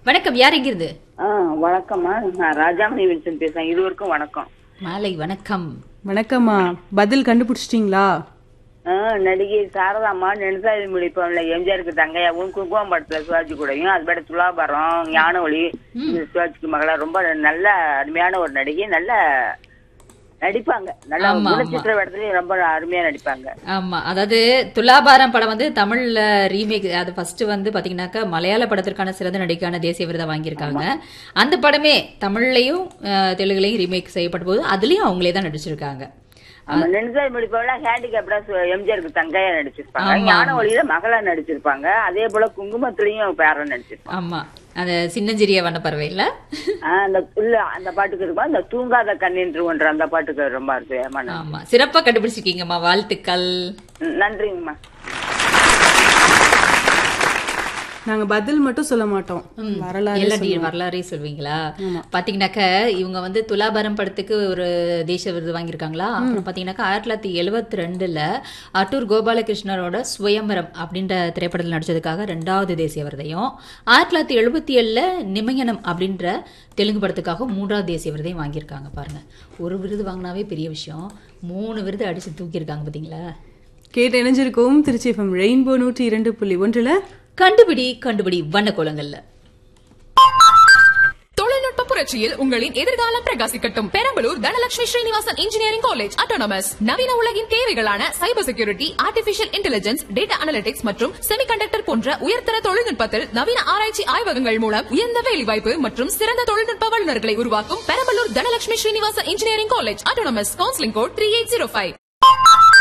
வணக்கம் யார் எங்கிருந்து ஆ வணக்கம்மா நான் ராஜாமணி வில்சன் பேசுறேன் இருவருக்கும் வணக்கம் மாலை வணக்கம் வணக்கம்மா பதில் கண்டுபிடிச்சிட்டீங்களா ஆ, நடிகை சாரதாம்மா நெடுசாதி முடிப்பவன்ல எம்ஜிஆருக்கு தங்கையாவும் குங்குமம் படத்துல சிவாஜி கூடயும் அது பட துலாபாரம் ஞானவழி இந்த சிவாஜிக்கு மகளா ரொம்ப நல்ல அருமையான ஒரு நடிகை நல்ல நடிப்பாங்க நல்ல ஆமா, குணச்சித்திர இடத்துலயும் ரொம்ப அருமையா நடிப்பாங்க ஆமா அதாவது துலாபாரம் படம் வந்து தமிழ்ல ரீமேக் அது ஃபர்ஸ்ட் வந்து பாத்தீங்கன்னாக்கா மலையாள படத்திற்கான சிறந்த நடிகைக்கான தேசிய விருதை வாங்கியிருக்காங்க அந்த படமே தமிழ்லயும் அஹ், தெலுங்குலயும் ரீமேக் செய்யப்பட்ட போது அதுலயும் அவங்களே தான் நடிச்சிருக்காங்க ஆமா, நெடுசாதி முடிப்பவன்ல ஹேண்டிகேப்டா எம்ஜிஆருக்கு தங்கையா நடிச்சிருப்பாங்க ஆமா, ஞானவழியில மகளா நடிச்சிருப்பாங்க அதே போல குங்குமத்திலயும் பேர நடிச்சிருப்பாங்க ஆமா அந்த சின்னஞ்சிறிய வண்ணப்பறவை இல்ல ஆ, அந்த இல்ல அந்த பாட்டுக்கு இருக்கும் அந்த தூங்காத கண்ணின்று ஒன்று அந்த பாட்டுக்கு ரொம்ப அற்புதமான ஆமா சிறப்பா கண்டுபிடிச்சிருக்கீங்கம்மா வாழ்த்துக்கள் ம், நன்றிங்கம்மா நாங்க பதில் மட்டும் சொல்ல மாட்டோம் வரலாறு எல்லா டி- வரலாறே சொல்வீங்களா பாத்தீங்கன்னாக்க இவங்க வந்து துலாபாரம் படத்துக்கு ஒரு தேசிய விருது வாங்கியிருக்காங்களா அப்புறம் பாத்தீங்கன்னாக்கா ஆயிரத்தி தொள்ளாயிரத்தி எழுவத்தி ரெண்டுல அட்டூர் கோபாலகிருஷ்ணரோட சுயம்பரம் அப்படின்ற திரைப்படத்தில் நடிச்சதுக்காக ரெண்டாவது தேசிய விருதையும் ஆயிரத்தி தொள்ளாயிரத்தி எழுபத்தி ஏழுல நிமயனம் அப்படின்ற தெலுங்கு படத்துக்காக மூன்றாவது தேசிய விருதையும் வாங்கியிருக்காங்க பாருங்க ஒரு விருது வாங்கினாவே பெரிய விஷயம் மூணு விருது அடிச்சு தூக்கியிருக்காங்க பாத்தீங்களா கேட்டு இணைஞ்சிருக்கோம் திருச்சி எஃப்எம் ரெயின்போ நூற்றி இரண்டு புள்ளி ஒன்றுல கண்டுபிடி கண்டுபிடி வண்ண கோலங்கள்ல தொழில்நுட்ப புரட்சியில் உங்களின் எதிர்காலம் பிரகாசிக்கட்டும் Perambalur Dhanalakshmi Srinivasan engineering college autonomous நவீன உலகின் தேவைகளான cyber security artificial intelligence data analytics மற்றும் செமிகண்டக்டர் போன்ற உயர்தர தொழில்நுட்பத்தில் நவீன ஆராய்ச்சி ஆய்வகங்கள் மூலம் உயர்ந்த வேலைவாய்ப்பு மற்றும் சிறந்த தொழில்நுட்ப வல்லுநர்களை உருவாக்கும் Perambalur Dhanalakshmi Srinivasan engineering college autonomous counselling code three eight zero five